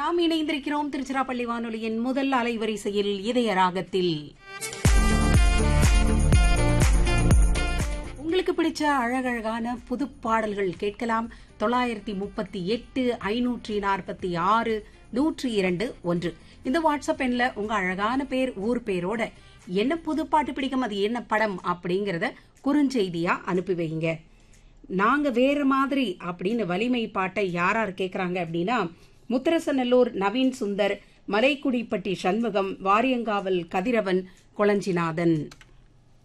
நாம் இணைந்திருக்கிறோம் திருச்சிராப்பள்ளி வானொலியின் முதல் அலைவரிசையில் இதய ராகத்தில் உங்களுக்கு பிடிச்ச அழகழகான புது பாடல்கள் கேட்கலாம் தொள்ளாயிரத்தி முப்பத்தி எட்டு ஐநூற்றி நாற்பத்தி ஆறு நூற்றி இரண்டு ஒன்று இந்த வாட்ஸ்அப் எண்ல உங்க அழகான பேர் ஊர் பேரோட என்ன புது பாட்டு பிடிக்கும் அது என்ன படம் அப்படிங்கறத குறுஞ்செய்தியா அனுப்பி வைங்க நாங்க வேற மாதிரி அப்படின்னு வலிமை பாட்டை யார் யார் கேக்குறாங்க அப்படின்னா முத்தரசநல்லூர் நவீன் சுந்தர் மலைக்குடிப்பட்டி சண்முகம் வாரியங்காவல் கதிரவன் கொளஞ்சிநாதன்